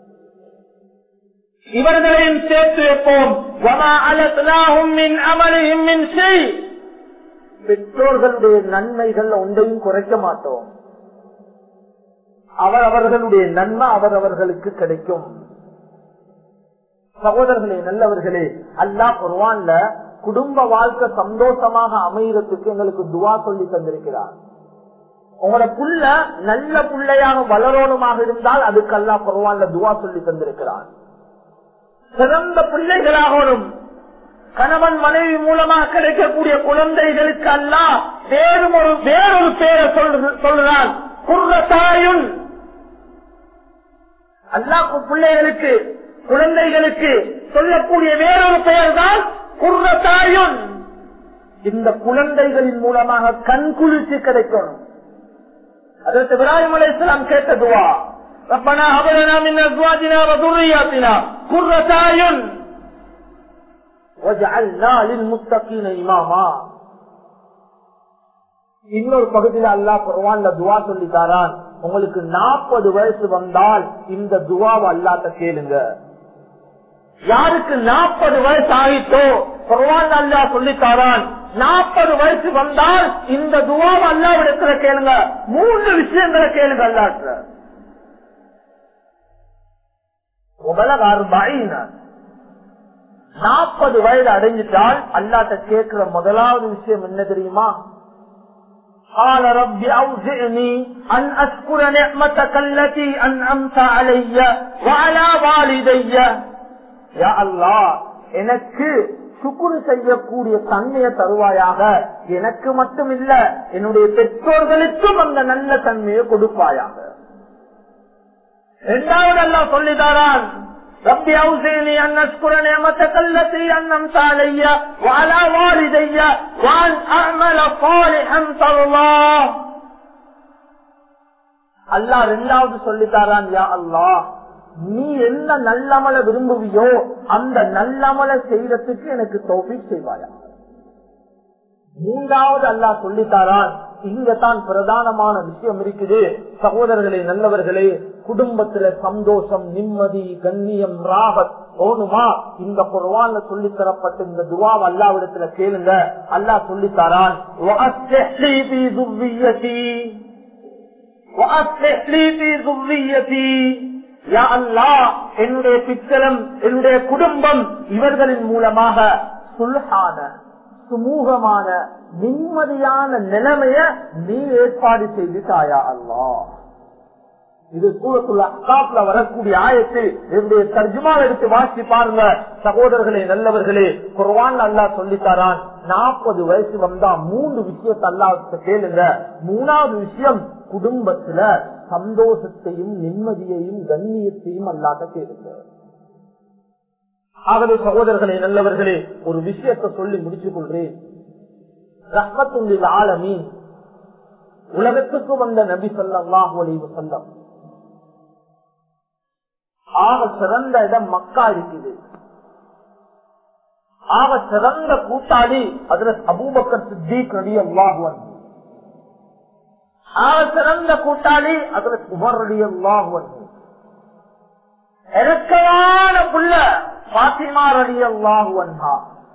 இவர்களையும் சேர்த்து வைப்போம் பெற்றோர்களுடைய நன்மைகள் ஒன்றையும் குறைக்க மாட்டோம் அவர் அவர்களுடைய நன்மை அவர் அவர்களுக்கு கிடைக்கும் சகோதரர்களே நல்லவர்களே அல்லா குர்வான்ல குடும்ப வாழ்க்கை சந்தோஷமாக அமையறதுக்கு எங்களுக்கு துவா சொல்லி தந்திருக்கிறார் உங்களோட புள்ள நல்ல புள்ளையாக வளரணுமாக இருந்தால் அதுக்கு அல்லா குர்வான்ல துவா சொல்லி தந்திருக்கிறார் சிறந்த பிள்ளைகளாகணும் கணவன் மனைவி மூலமாக கிடைக்கக்கூடிய குழந்தைகளுக்கு அல்ல வேறும் ஒரு வேறொரு பேரை சொல்றான் குர்ரத்தாயுன் அல்லா பிள்ளைகளுக்கு குழந்தைகளுக்கு சொல்லக்கூடிய வேறொரு பெயர் தான் குர்ரத்தாயுன் இந்த குழந்தைகளின் மூலமாக கண் குளிர்ச்சி கிடைக்கணும் அதற்கு இப்ராஹிம் அலை இஸ்லாம் கேட்டதுவா ربنا هب لنا من ازواجنا وذرياتنا قرة اعين وجعلنا للمتقين اماما இன்னொரு பகுதியில் அல்லா குர்வான்ல துவா சொல்லித்தாரான் உங்களுக்கு நாற்பது வயசு வந்தால் இந்த துவாவை அல்லாட்ட கேளுங்க யாருக்கு நாற்பது வயசு ஆயிட்டோ குர்வான் அல்லா சொல்லித்தாரான் நாற்பது வயசு வந்தால் இந்த துவாவை அல்லாவிடத்துல கேளுங்க மூன்று விஷயங்களை கேளுங்க அல்லாட்ட நாற்பது வயது அடைஞ்சிட்டால் அல்லாட்ட கேட்கிற முதலாவது விஷயம் என்ன தெரியுமா قال رب أوزعني أن أشكر نعمتك التي أنعمت علي وعلى والدي يا الله எனக்கு சுக்குரு செய்யக்கூடிய தன்மையை தருவாயாக எனக்கு மட்டும் இல்ல என்னுடைய பெற்றோர்களுக்கும் அந்த நல்ல தன்மையை கொடுப்பாயாக இரண்டாவது எல்லாம் சொல்லிதாரான் ربي أوزعني أن أشكر نعمتك التي أنعمت علي وعلى والدي علي وأن أعمل صالحا ترضاه அல்லாஹ் ரெண்டாவது சொல்லித்தாரான் யா அல்லாஹ் நீ என்ன நல்லமல விரும்புவியோ அந்த நல்லமல செய்யறதுக்கு எனக்கு தௌஃபீக் செய்வாயா மூன்றாவது அல்லாஹ் சொல்லித்தாரான் இங்கதான் பிரதானமான விஷயம் இருக்குது சகோதரர்களே நல்லவர்களே குடும்பத்துல சந்தோஷம் நிம்மதி கண்ணியம் ராகத் ஓணுமா இந்த குர்வான்ல சொல்லி தரப்பட்ட இந்த துவாவை அல்லாவிடத்துல கேளுங்க அல்லாஹ் சொல்லித்தாரான் என்னுடைய பிச்சலம் என்னுடைய குடும்பம் இவர்களின் மூலமாக சுல்ஹான சுமூகமான நிம்மதியான நிலைமைய நீ ஏற்பாடு செய்து தாயா அல்லா இது சூரத்துள்ள அக்காப்ல வரக்கூடிய ஆயத்து என்னுடைய தர்ஜுமாவை எடுத்து வாசி பாருங்க சகோதரர்களே நல்லவர்களே குர்வான் அல்லா சொல்லித்தாரான் நாற்பது வயசு வந்தா மூன்று விஷயத்தை அல்லா கேளுங்க மூணாவது விஷயம் குடும்பத்துல சந்தோஷத்தையும் நிம்மதியையும் கண்ணியத்தையும் அல்லாத கேளுங்க ஆகவே சகோதரர்களே நல்லவர்களே ஒரு விஷயத்தை சொல்லி முடிச்சுக் கொள்றேன் ரஹ்மத்துள்ளில் ஆலமீன் உலகத்துக்கு வந்த நபி சொல்லாஹு அலைவு செல்லம் ஆக சிறந்த இடம் மக்கா இருக்குது ஆக சிறந்த கூட்டாளி அதுல அபூபக்கர் சித்திக் ரடி அல்லாஹுவன் ஆக சிறந்த கூட்டாளி அதுல உமர் ரடி அல்லாஹுவன் இறக்கமான புள்ள பாத்திமா ரடி அல்லாஹுவன்ஹா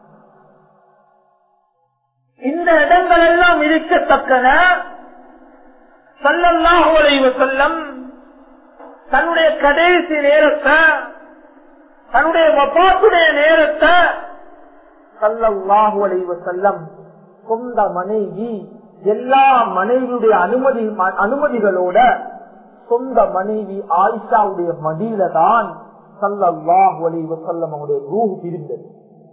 இந்த இடங்கள் எல்லாம் இருக்கத்தக்கன சல்லல்லாஹு அலைவ செல்லம் தன்னுடைய கடைசி நேரத்தை தன்னுடைய வப்பாத்துடைய நேரத்தை சல்லல்லாஹு அலைவ செல்லம் சொந்த மனைவி எல்லா மனைவியுடைய அனுமதி அனுமதிகளோட சொந்த மனைவி ஆயிஷாவுடைய மடியில தான் சல்லல்லாஹு அலைவ செல்லம் அவருடைய ரூஹ் பிரிந்தது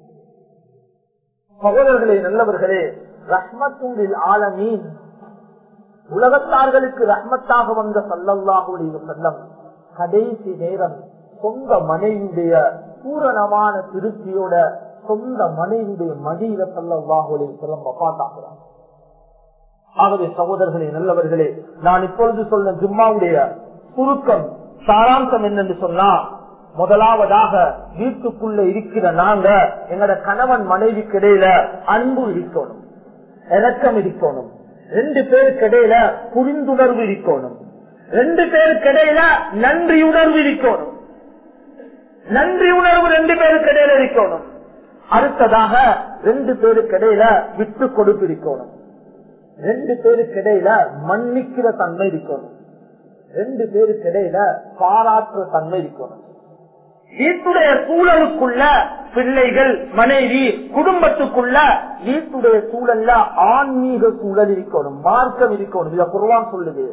சகோதரர்களே நல்லவர்களே ரஹ்மத்துண்டில் ஆலமீன் உலகத்தார்களுக்கு ரஹ்மத்தாக வந்த சல்லல்லாஹுடைய செல்லம் கடைசி நேரம் சொந்த மனைவியுடைய பூரணமான திருப்தியோட சொந்த மனைவியுடைய மடியில சல்லல்லாஹுடைய செல்லம் வப்பாத்தாகிறார் ஆகவே சகோதரர்களே நல்லவர்களே நான் இப்பொழுது சொன்ன ஜும்மாவுடைய சுருக்கம் சாராம்சம் என்னென்று சொன்னா முதலாவதாக வீட்டுக்குள்ள இருக்கிற நாங்க எங்கட கணவன் மனைவிக்கு இடையில அன்பு இருக்கணும் இறக்கம் இருக்கணும் ரெண்டு பேருக்கு இடையில புரிந்துணர்வு இருக்கணும் ரெண்டு பேருக்கு இடையில நன்றி உணர்வு இருக்கணும் நன்றி உணர்வு ரெண்டு பேருக்கு இடையில இருக்கணும் அடுத்ததாக ரெண்டு பேருக்கு இடையில விட்டு கொடுப்பு இருக்கணும் ரெண்டு பேருக்கு இடையில மன்னிக்கிற தன்மை இருக்கணும் ரெண்டு பேருக்கு இடையில பாராட்டுற தன்மை இருக்கணும் வீட்டுடைய சூழலுக்குள்ள பிள்ளைகள் மனைவி குடும்பத்துக்குள்ள வீட்டுடைய சூழல்ல ஆன்மீக சூழல் இருக்கணும் மார்க்கம் இருக்கணும் இத குருவான் சொல்லுது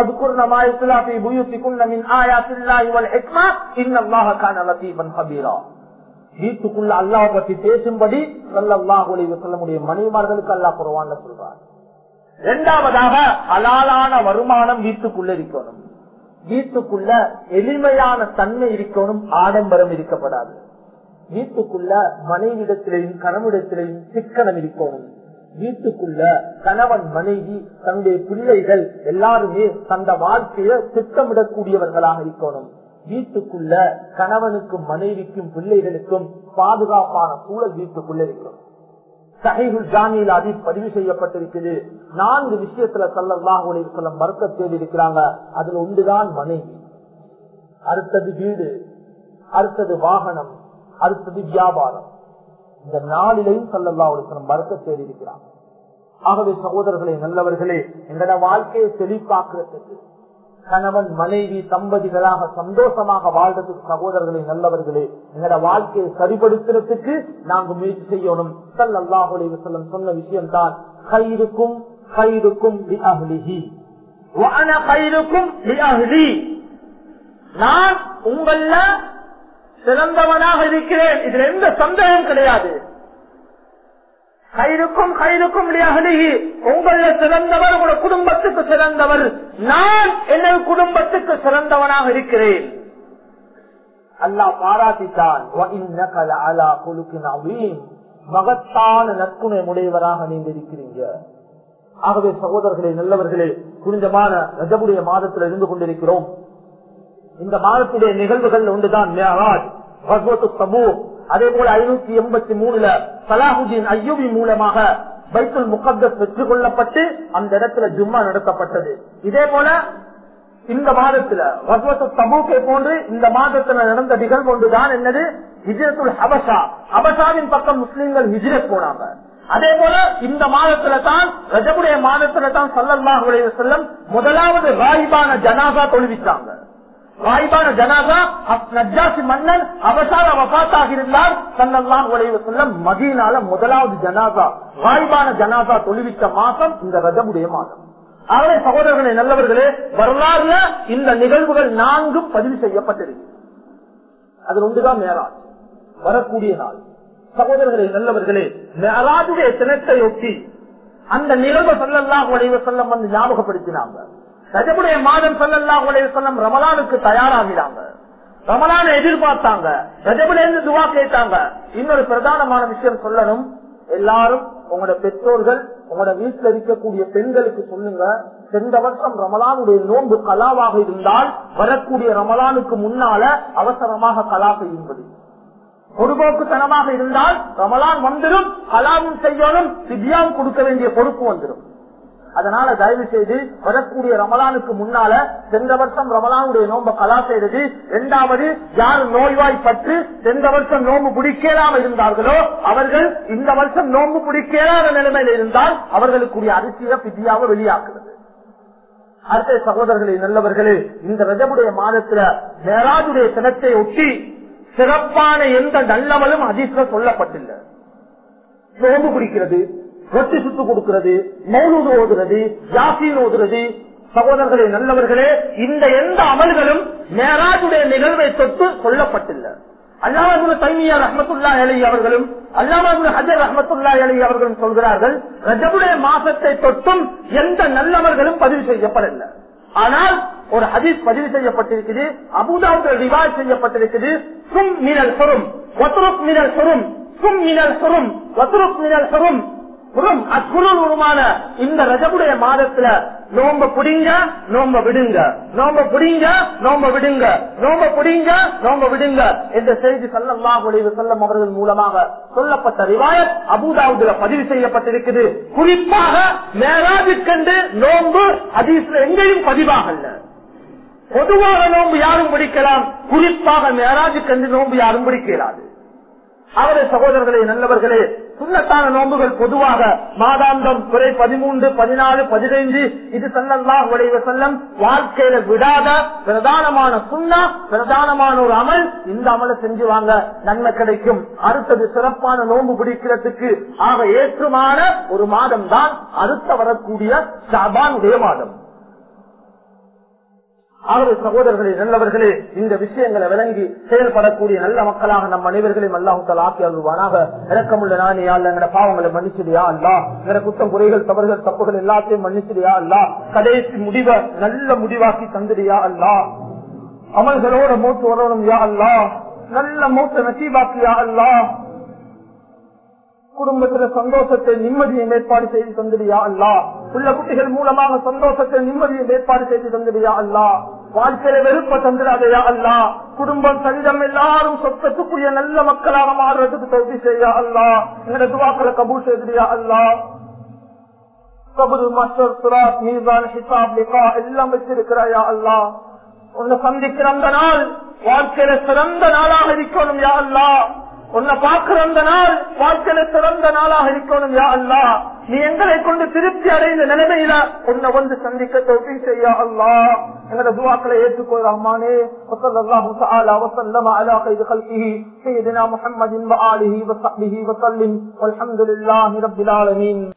வீட்டுக்குள்ள அல்லாஹ் பத்தி பேசும்படி சொல்லமுடிய மனைவிமார்களுக்கு அல்லா குருவான் சொல்றார் இரண்டாவதாக அலாலான வருமானம் வீட்டுக்குள்ள இருக்கணும் வீட்டுக்குள்ள எளிமையான தன்மை இருக்கணும் ஆடம்பரம் இருக்கப்படாது வீட்டுக்குள்ள மனைவிடத்திலையும் கணவனிடத்திலையும் சிக்கனம் இருக்கணும் வீட்டுக்குள்ள கணவன் மனைவி தன்னுடைய பிள்ளைகள் எல்லாருமே தந்த வாழ்க்கைய திட்டமிடக்கூடியவர்களாக இருக்கணும் வீட்டுக்குள்ள கணவனுக்கும் மனைவிக்கும் பிள்ளைகளுக்கும் பாதுகாப்பான சூழல் வீட்டுக்குள்ள இருக்கணும் சஹீஹுல் ஜாமியில் அதி பதிவு செய்யப்பட்டிருக்குது நான்கு விஷயத்துல சல்லல்லாஹு அலைஹி வஸல்லம் மறுக்க தேடி இருக்கிறாங்க அதுல ஒன்றுதான் மனைவி அடுத்தது வீடு அடுத்தது வாகனம் அடுத்தது வியாபாரம் இந்த நாளிலையும் சல்லல்லாஹு அலைஹி வஸல்லம் மறுக்க தேடி இருக்கிறாங்க ஆகவே சகோதரர்களே நல்லவர்களே எங்களோட வாழ்க்கையை செழிப்பாக்குறதுக்கு கணவன் மனைவி தம்பதிகளாக சந்தோஷமாக வாழ்றதுக்கு சகோதரர்களே நல்லவர்களே எங்களோட வாழ்க்கையை சரிபடுத்துறதுக்கு நாங்க முயற்சி செய்யணும் சல்லாஹுலே வசல்லம் சொன்ன விஷயம் தான் கயிறுக்கும் கயிறுக்கும் நான் உங்கள சிறந்தவனாக இருக்கிறேன் இதுல எந்த சந்தேகம் கிடையாது கயிறுக்கும் கயிறுக்கும் உங்கள சிறந்தவர் உங்களோட குடும்பத்துக்கு சிறந்தவர் நான் எனது குடும்பத்துக்கு சிறந்தவனாக இருக்கிறேன் அல்லாஹ் பாராட்டித்தான் மகத்தான நற்குணை உடையவராக நீங்க இருக்கிறீங்க ஆகவே சகோதரர்களே நல்லவர்களே புனிதமான ரஜபுடைய மாதத்தில் இருந்து கொண்டிருக்கிறோம் இந்த மாதத்துடைய நிகழ்வுகள் ஒன்றுதான் மேராஜ் பகவத்து சமூ அதே போல ஐநூத்தி எண்பத்தி மூணுல சலாஹுதீன் ஐயூபி மூலமாக பைத்துல் முகத்தஸ் வெற்றி கொள்ளப்பட்டு அந்த இடத்துல ஜும்மா நடத்தப்பட்டது இதே போல இந்த மாதத்துல வசவத்து சமூகை போன்று இந்த மாதத்துல நடந்த நிகழ்வு ஒன்றுதான் என்னது ஹிஜரத்துல் ஹபஷா ஹபஷாவின் பக்கம் முஸ்லீம்கள் ஹிஜ்ரத் போனாங்க அதே போல இந்த மாதத்துல தான் ரஜபுடைய மாதத்துல தான் சல்லல்லாஹு செல்லம் முதலாவது ராயிபான ஜனாசா தொழுவிச்சாங்க ராயிபான ஜனாசா நஜாசி மன்னன் அவசார வபாத்தாக இருந்தால் சல்லல்லாஹு அலைஹி செல்லம் மதீனால முதலாவது ஜனாசா ராயிபான ஜனாசா தொழுவிச்ச மாசம் இந்த ரஜபுடைய மாதம் ஆகவே சகோதரர்களே நல்லவர்களே வரலாறுல இந்த நிகழ்வுகள் நான்கும் பதிவு செய்யப்பட்டிருக்கு அது ஒன்றுதான் மேராஜ் வரக்கூடிய நாள் சகோதரர்களே நல்லவர்களே மேராஜுடைய தினத்தை ஒட்டி அந்த நிகழ்வு சொல்லலாம் உடைய செல்லம் வந்து ஞாபகப்படுத்தினாங்க ரஜபுடைய மாதம் சொல்லலாம் உடைய செல்லம் ரமலானுக்கு தயாராகிறாங்க ரமலான எதிர்பார்த்தாங்க ரஜபுல இருந்து துவா கேட்டாங்க இன்னொரு பிரதானமான விஷயம் சொல்லணும் எல்லாரும் உங்களோட பெற்றோர்கள் உங்களோட வீட்டில் இருக்கக்கூடிய பெண்களுக்கு சொல்லுங்க சென்ற வருஷம் ரமலானுடைய நோன்பு கலாவாக இருந்தால் வரக்கூடிய ரமலானுக்கு முன்னால அவசரமாக கலா செய்யும்படி பொதுபோக்குத்தனமாக இருந்தால் ரமலான் வந்துடும் கலாவும் செய்யணும் வித்யாவும் கொடுக்க வேண்டிய பொறுப்பு வந்துடும் அதனால தயவு செய்து வரக்கூடிய ரமலானுக்கு முன்னால சென்ற வருஷம் ரமலானுடைய நோன்பை கலா செய்தது இரண்டாவது யார் நோய்வாய்ப்பட்டு சென்ற வருஷம் நோம்பு பிடிக்கலாம இருந்தார்களோ அவர்கள் இந்த வருஷம் நோம்பு பிடிக்கலாத நிலைமையில் இருந்தால் அவர்களுக்குரிய அரிசிய பிதியாக வெளியாக்குறது அடுத்த சகோதரர்களே நல்லவர்களே இந்த ரஜபுடைய மாதத்துல மேராஜுடைய தினத்தை ஒட்டி சிறப்பான எந்த நல்லவளும் அதிர்ஷ்ட சொல்லப்பட்டில்லை நோம்பு பிடிக்கிறது ரொட்டி சுத்து கொடுக்கிறது மௌனூது ஓதுறது யாசின் ஓதுறது சகோதரர்களே நல்லவர்களே இந்த எந்த அமல்களும் மேராஜுடைய நிகழ்வை தொட்டு சொல்லப்பட்டில்லை அல்லாமது தைமியா ரஹமத்துல்லா அலி அவர்களும் அல்லாமது ஹஜர் ரஹமத்துல்லா அலி அவர்களும் சொல்கிறார்கள் ரஜபுடைய மாசத்தை தொட்டும் எந்த நல்லவர்களும் பதிவு செய்யப்படவில்லை ஆனால் ஒரு ஹதீஸ் பதிவு செய்யப்பட்டிருக்குது அபுதாவுக்கு ரிவாய் செய்யப்பட்டிருக்குது சும் மினல் சுரும் ஒத்துருக் மினல் சுரும் சும் மினல் சுரும் ஒத்துருக் மினல் சுரும் குரும் அக்குருமான இந்த ரஜபுடைய மாதத்துல நோம்ப புடிங்க நோம்ப விடுங்க நோம்ப புடிங்க நோம்ப விடுங்க நோம்ப புடிங்க நோம்ப விடுங்க என்ற செய்தி சல்லல்லாஹு அலைஹி வஸல்லம் அவர்கள் மூலமாக சொல்லப்பட்ட ரிவாயத் அபூதாவுதுல பதிவு செய்யப்பட்டிருக்குது குறிப்பாக மேராஜுக்கென்று நோன்பு ஹதீஸ்ல எங்கேயும் பதிவாகல்ல பொதுவாக நோன்பு யாரும் பிடிக்கலாம் குறிப்பாக மேராஜுக்கென்று நோன்பு யாரும் பிடிக்கலாது அவரது சகோதரர்களே நல்லவர்களே சுண்ணத்தான நோன்புகள் பொதுவாக மாதாந்தம் குறை பதிமூன்று பதினாலு பதினைந்து இது சல்லல்லா உடைய செல்லம் வாழ்க்கையில விடாத பிரதானமான சுண்ணா பிரதானமான ஒரு அமல் இந்த அமலை செஞ்சு வாங்க நன்மை கிடைக்கும் அடுத்தது சிறப்பான நோன்பு பிடிக்கிறதுக்கு ஆக ஏற்றுமான ஒரு மாதம் தான் அடுத்த வரக்கூடிய ஷாபானுடைய மாதம் ஆகவே சகோதரர்களே நல்லவர்களே இந்த விஷயங்களை விளங்கி செயல்படக்கூடிய நல்ல மக்களாக நம் அனைவர்களையும் அல்லாஹால் ஆக்கி அருள்வானாக இறக்கமுள்ள நானே அல்ல எங்கட பாவங்களை மன்னிச்சிடியா அல்லா எங்கட குற்றம் குறைகள் தவறுகள் தப்புகள் எல்லாத்தையும் மன்னிச்சிடியா அல்லா கடைசி முடிவை நல்ல முடிவாக்கி தந்துடியா அல்லா அமல்களோட மூத்து வரணும் யா அல்லா நல்ல மூத்த நசீபாக்கியா அல்லா குடும்பத்துல சந்தோஷத்தை நிம்மதியை ஏற்பாடு செய்து தந்துடியா அல்லா உள்ள குட்டிகள் மூலமாக சந்தோஷத்தை நிம்மதியை ஏற்பாடு செய்து தந்துடியா அல்லா வாழ்க்கையில வெறுப்ப தந்துடாதையா அல்லா குடும்பம் சரிதம் எல்லாரும் சொத்தத்துக்குரிய நல்ல மக்களாக மாறுறதுக்கு தகுதி செய்யா அல்லா எங்களோட துவாக்களை கபூல் செய்தியா அல்லா கபரு மஸ்டர் சுராத் மீசான் ஹிசாப் லிகா எல்லாம் வச்சிருக்கிறாயா அல்லா உன்னை சந்திக்கிற அந்த நாள் வாழ்க்கையில சிறந்த நாளாக இருக்கணும் யா அல்லா உன்னை பார்க்கிற அந்த நாள் வாழ்க்கையில சிறந்த நாளாக இருக்கணும் யா அல்லா நீ எங்களை கொண்டு திருப்தி அடைந்த நிலைமையில உன்னை வந்து சந்திக்க தொகுதி செய்யா அல்லா எங்களோட துவாக்களை ஏற்றுக்கோ ரஹ்மானே وصلى الله تعالى وسلم على خير خلقه سيدنا محمد وآله وصحبه وسلم والحمد لله رب العالمين